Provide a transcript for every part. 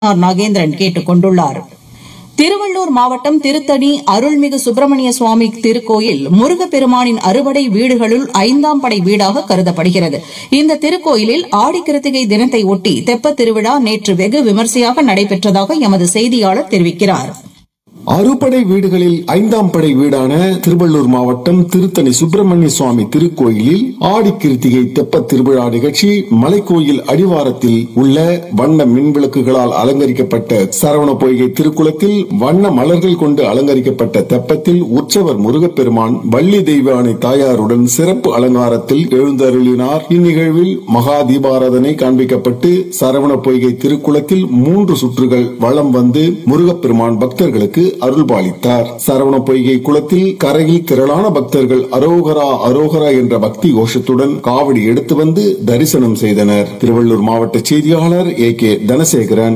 R Nagendran கேட்டுக் கொண்டுள்ளார் திருவள்ளூர் மாவட்டம் திருத்தணி அருள்மிகு சுப்பிரமணிய சுவாமி திருக்கோயில் முருகப்பெருமானின் அறுபடை வீடுகளுள் ஐந்தாம் படை வீடாக கருதப்படுகிறது இந்த திருக்கோயிலில் ஆடிக்கிருத்திகை தினத்தை ஒட்டி தெப்பத் திருவிழா நேற்று வெகு விமரிசையாக நடைபெற்றதாக எமது செய்தியாளர் தெரிவிக்கிறார் அறுபடை வீடுகளில் ஐந்தாம் படை வீடான திருவள்ளூர் மாவட்டம் திருத்தணி சுப்பிரமணிய சுவாமி திருக்கோயிலில் ஆடி கிருத்திகை தெப்பத் திருவிழா நிகழ்ச்சி மலைக்கோயில் அடிவாரத்தில் உள்ள வண்ண மின்விளக்குகளால் அலங்கரிக்கப்பட்ட சரவண பொய்கை திருக்குளத்தில் வண்ண மலர்கள் கொண்டு அலங்கரிக்கப்பட்ட தெப்பத்தில் உற்சவர் முருகப்பெருமான் வள்ளி தெய்வானை தாயாருடன் சிறப்பு அலங்காரத்தில் எழுந்தருளினார் இந்நிகழ்வில் மகா தீபாராதனை காண்பிக்கப்பட்டு சரவண பொய்கை திருக்குளத்தில் மூன்று சுற்றுகள் வலம் வந்து முருகப்பெருமான் பக்தர்களுக்கு அருள்பாலித்தார் சரவண பொய்கை குளத்தில் கரையில் திரளான பக்தர்கள் அரோகரா அரோகரா என்ற பக்தி கோஷத்துடன் காவடி எடுத்து வந்து தரிசனம் செய்தனர் திருவள்ளூர் மாவட்ட செய்தியாளர் ஏ கே தனசேகரன்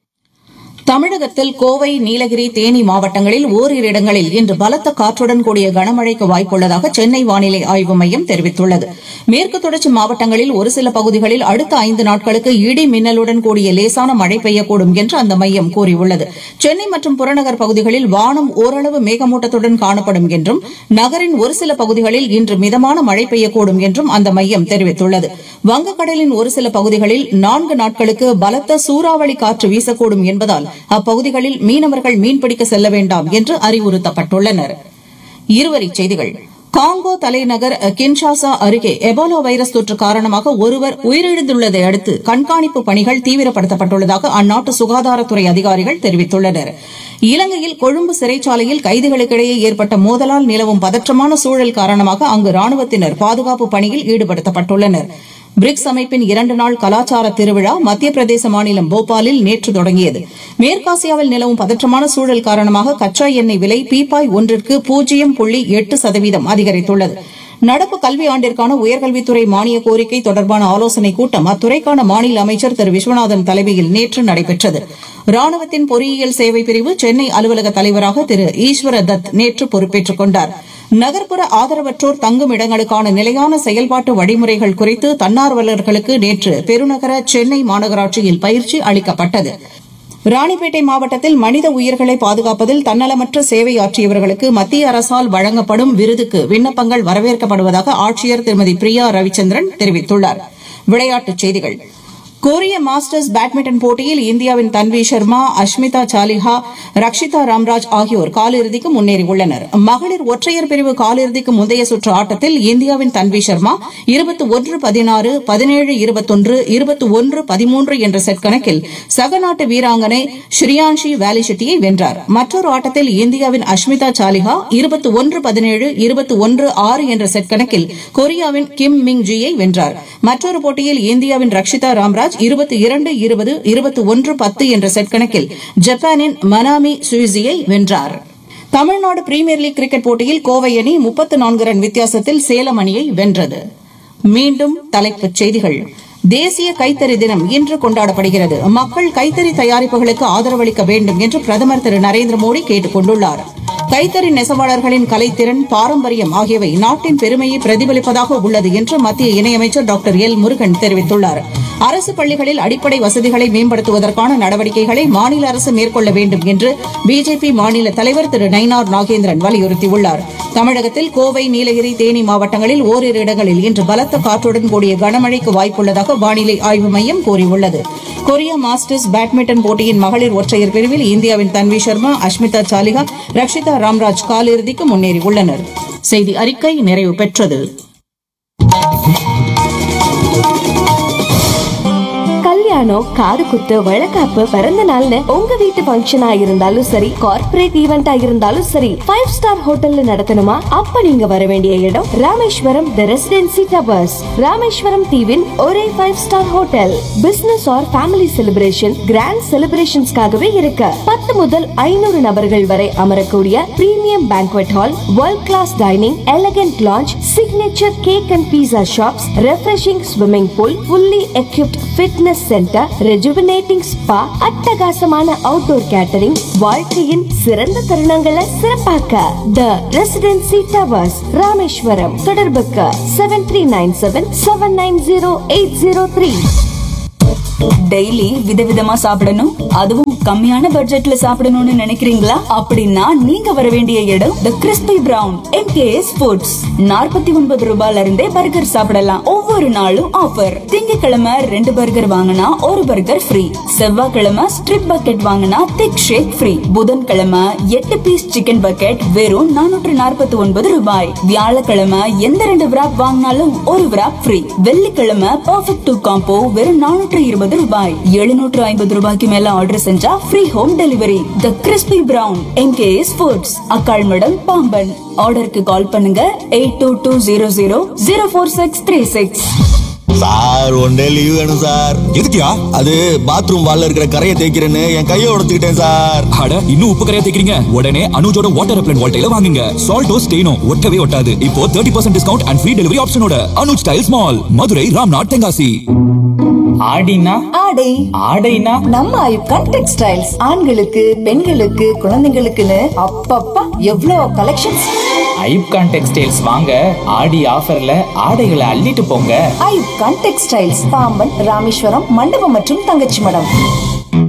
தமிழகத்தில் கோவை நீலகிரி தேனி மாவட்டங்களில் ஓரிரு இடங்களில் இன்று பலத்த காற்றுடன் கூடிய கனமழைக்கு வாய்ப்புள்ளதாக சென்னை வானிலை ஆய்வு மையம் தெரிவித்துள்ளது மேற்கு தொடர்ச்சி மாவட்டங்களில் ஒரு சில பகுதிகளில் அடுத்த ஐந்து நாட்களுக்கு இடி மின்னலுடன் கூடிய லேசான மழை பெய்யக்கூடும் என்று அந்த மையம் கூறியுள்ளது சென்னை மற்றும் புறநகர் பகுதிகளில் வானம் ஓரளவு மேகமூட்டத்துடன் காணப்படும் என்றும் நகரின் ஒரு சில பகுதிகளில் இன்று மிதமான மழை பெய்யக்கூடும் என்றும் அந்த மையம் தெரிவித்துள்ளது வங்கக்கடலின் ஒரு சில பகுதிகளில் நான்கு நாட்களுக்கு பலத்த சூறாவளி காற்று வீசக்கூடும் என்பதால் அப்பகுதிகளில் மீனவர்கள் மீன்பிடிக்க செல்ல வேண்டாம் என்று அறிவுறுத்தப்பட்டுள்ளனர் இருவரிச் செய்திகள் காங்கோ தலைநகர் கின்ஷாசா அருகே எபோலா வைரஸ் தொற்று காரணமாக ஒருவர் உயிரிழந்துள்ளதை அடுத்து கண்காணிப்பு பணிகள் தீவிரப்படுத்தப்பட்டுள்ளதாக அந்நாட்டு சுகாதாரத்துறை அதிகாரிகள் தெரிவித்துள்ளனர் இலங்கையில் கொழும்பு சிறைச்சாலையில் கைதிகளுக்கிடையே ஏற்பட்ட மோதலால் நிலவும் பதற்றமான சூழல் காரணமாக அங்கு ராணுவத்தினர் பாதுகாப்பு பணியில் ஈடுபடுத்தப்பட்டுள்ளனர் பிரிக்ஸ் அமைப்பின் இரண்டு நாள் கலாச்சார திருவிழா மத்திய பிரதேச மாநிலம் போபாலில் நேற்று தொடங்கியது மேற்காசியாவில் நிலவும் பதற்றமான சூழல் காரணமாக கச்சா எண்ணெய் விலை பீப்பாய் ஒன்றிற்கு பூஜ்ஜியம் புள்ளி எட்டு சதவீதம் அதிகரித்துள்ளது நடப்பு கல்வி ஆண்டிற்கான உயர்கல்வித்துறை மானிய கோரிக்கை தொடர்பான ஆலோசனைக் கூட்டம் அத்துறைக்கான மாநில அமைச்சர் திரு விஸ்வநாதன் தலைமையில் நேற்று நடைபெற்றது ராணுவத்தின் பொறியியல் சேவை பிரிவு சென்னை அலுவலக தலைவராக திரு ஈஸ்வர தத் நேற்று பொறுப்பேற்றுக் கொண்டார் நகர்ப்புற ஆதரவற்றோர் தங்கும் இடங்களுக்கான நிலையான செயல்பாட்டு வழிமுறைகள் குறித்து தன்னார்வலர்களுக்கு நேற்று பெருநகர சென்னை மாநகராட்சியில் பயிற்சி அளிக்கப்பட்டது ராணிப்பேட்டை மாவட்டத்தில் மனித உயிர்களை பாதுகாப்பதில் தன்னலமற்ற சேவையாற்றியவர்களுக்கு மத்திய அரசால் வழங்கப்படும் விருதுக்கு விண்ணப்பங்கள் வரவேற்கப்படுவதாக ஆட்சியர் திருமதி பிரியா ரவிச்சந்திரன் தெரிவித்துள்ளார் விளையாட்டுச் செய்திகள் கொரிய மாஸ்டர்ஸ் பேட்மிண்டன் போட்டியில் இந்தியாவின் தன்வி சர்மா அஷ்மிதா சாலிஹா ரக்ஷிதா ராம்ராஜ் ஆகியோர் காலிறுதிக்கு முன்னேறியுள்ளனர் மகளிர் ஒற்றையர் பிரிவு காலிறுதிக்கு முந்தைய சுற்று ஆட்டத்தில் இந்தியாவின் தன்வி சர்மா இருபத்தி ஒன்று பதினாறு பதினேழு இருபத்தொன்று இருபத்தி ஒன்று பதிமூன்று என்ற செட் கணக்கில் சக நாட்டு வீராங்கனை ஸ்ரீயான்ஷி வேலிஷெட்டியை வென்றார் மற்றொரு ஆட்டத்தில் இந்தியாவின் அஷ்மிதா சாலிஹா இருபத்தி ஒன்று பதினேழு இருபத்தி ஒன்று ஆறு என்ற செட் கணக்கில் கொரியாவின் கிம் மிங் ஜியை வென்றார் மற்றொரு போட்டியில் இந்தியாவின் ரக்ஷிதா ராம்ராஜ் இருபத்தி இரண்டு இருபது இருபத்தி ஒன்று பத்து என்ற செட் கணக்கில் ஜப்பானின் மனாமி சுயிசியை வென்றார் தமிழ்நாடு பிரீமியர் லீக் கிரிக்கெட் போட்டியில் கோவை அணி முப்பத்து நான்கு ரன் வித்தியாசத்தில் சேலம் அணியை வென்றது மீண்டும் தலைப்புச் செய்திகள் தேசிய கைத்தறி தினம் இன்று கொண்டாடப்படுகிறது மக்கள் கைத்தறி தயாரிப்புகளுக்கு ஆதரவளிக்க வேண்டும் என்று பிரதமர் திரு நரேந்திர மோடி கேட்டுக் கொண்டுள்ளார் கைத்தறி நெசவாளர்களின் கலைத்திறன் பாரம்பரியம் ஆகியவை நாட்டின் பெருமையை பிரதிபலிப்பதாக உள்ளது என்று மத்திய இணையமைச்சர் டாக்டர் எல் முருகன் தெரிவித்துள்ளார் அரசு பள்ளிகளில் அடிப்படை வசதிகளை மேம்படுத்துவதற்கான நடவடிக்கைகளை மாநில அரசு மேற்கொள்ள வேண்டும் என்று பிஜேபி மாநில தலைவர் திரு நயினார் நாகேந்திரன் வலியுறுத்தியுள்ளார் தமிழகத்தில் கோவை நீலகிரி தேனி மாவட்டங்களில் ஓரிரு இடங்களில் இன்று பலத்த காற்றுடன் கூடிய கனமழைக்கு வாய்ப்புள்ளதாக வானிலை ஆய்வு மையம் கூறியுள்ளது கொரியா மாஸ்டர்ஸ் பேட்மிண்டன் போட்டியின் மகளிர் ஒற்றையர் பிரிவில் இந்தியாவின் தன்வி சர்மா அஷ்மிதா சாலிஹா ரக்ஷிதா ராம்ராஜ் காலிறுதிக்கு முன்னேறியுள்ளனர் செய்தி அறிக்கை நிறைவு பெற்றது கல்யாணம் காது குத்து வழக்காப்பு பிறந்த நாள்னு உங்க வீட்டு ஃபங்க்ஷனா இருந்தாலும் சரி கார்ப்பரேட் ஈவெண்டா இருந்தாலும் சரி ஃபைவ் ஸ்டார் ஹோட்டல்ல நடத்தணுமா அப்ப நீங்க வர வேண்டிய இடம் Rameswaram the residency towers Rameswaram தீவின் ஒரே five star hotel business or family celebration grand செலிப்ரேஷன்ஸ்க்காகவே இருக்கு பத்து முதல் ஐநூறு நபர்கள் வரை அமரக்கூடிய premium banquet hall world class dining elegant lawn signature cake and pizza shops refreshing swimming pool fully equipped fitness centre rejuvenating spa அட்டகாசமான அவுட்டோர் கேட்டரிங் வாழ்க்கையின் சிறந்த தருணங்களை சிறப்பாக்க த ரெசிடென்சி டவர்ஸ் ராமேஸ்வரம் தொடர்புக்கு seven three nine seven seven nine zero eight zero three daily விதவிதமா சாப்பிடணும் அதுவும் கம்மியான பட்ஜெட்ல சாப்பிடணும்னு நினைக்கிறீங்களா அப்படின்னா நீங்க வர வேண்டிய இடம் the crispy brown MKS foods நாற்பத்தி ஒன்பது ரூபாயில இருந்தே பர்கர் சாப்பிடலாம் ஒவ்வொரு நாளும் ஆஃபர் திங்கட்கிழமை ரெண்டு பர்கர் வாங்கினா ஒரு பர்கர் ஃப்ரீ செவ்வாய்க்கிழமை ஸ்ட்ரிப் பக்கெட் வாங்கினா திக் ஷேக் ஃப்ரீ புதன்கிழமை எட்டு பீஸ் சிக்கன் பக்கெட் வெறும் நானூற்று நாற்பத்தி ஒன்பது ரூபாய் வியாழக்கிழமை எந்த ரெண்டு விராப் வாங்கினாலும் ஒரு விராப் ஃப்ரீ வெள்ளிக்கிழமை பர்ஃபெக்ட் டூ காம்போ வெறும் நானூற்று இருபது ரூபாய் எழுநூற்று ஐம்பது ரூபாய்க்கு மேல ஆர்டர் செஞ்சா free home delivery the crispy brown MKS foods Akkalmadam Pamban ஆர்டருக்கு கால் பண்ணுங்க eight two two zero zero zero four six three six sir one day leave வேணும் சார் எதுக்குயா அது பாத்ரூம் வால்ல இருக்கிற கரையை தேய்க்கிறேன்னு என் கையை உடச்சுக்கிட்டேன் சார் அட இன்னும் உப்பு கரையா தேக்கிறீங்க உடனே அனுஜோட வாட்டர் அப்ளன் வால்டைல வாங்குங்க சால்டோ ஸ்டெயினோ ஒட்டவே ஒட்டாது இப்போ 30% percent discount and free delivery ஆப்ஷனோட அனுஜ் ஸ்டைல்ஸ் மால் மதுரை ராம்நாத் தென்காசி ஆடினா ஆடை ஆடைனா நம்ம ஐப்கான் டெக்ஸ்டைல்ஸ் ஆண்களுக்கு பெண்களுக்கு குழந்தைங்களுக்குன்னு அப்பப்பா எவ்வளோ கலெக்ஷன்ஸ் ஐப்கான் டெக்ஸ்டைல்ஸ் வாங்க ஆடி ஆஃபர்ல ஆடைகளை அள்ளிட்டு போங்க ஐப்கான் டெக்ஸ்டைல்ஸ் பாம்பன் ராமேஸ்வரம் மண்டபம் மற்றும் தங்கச்சி மடம்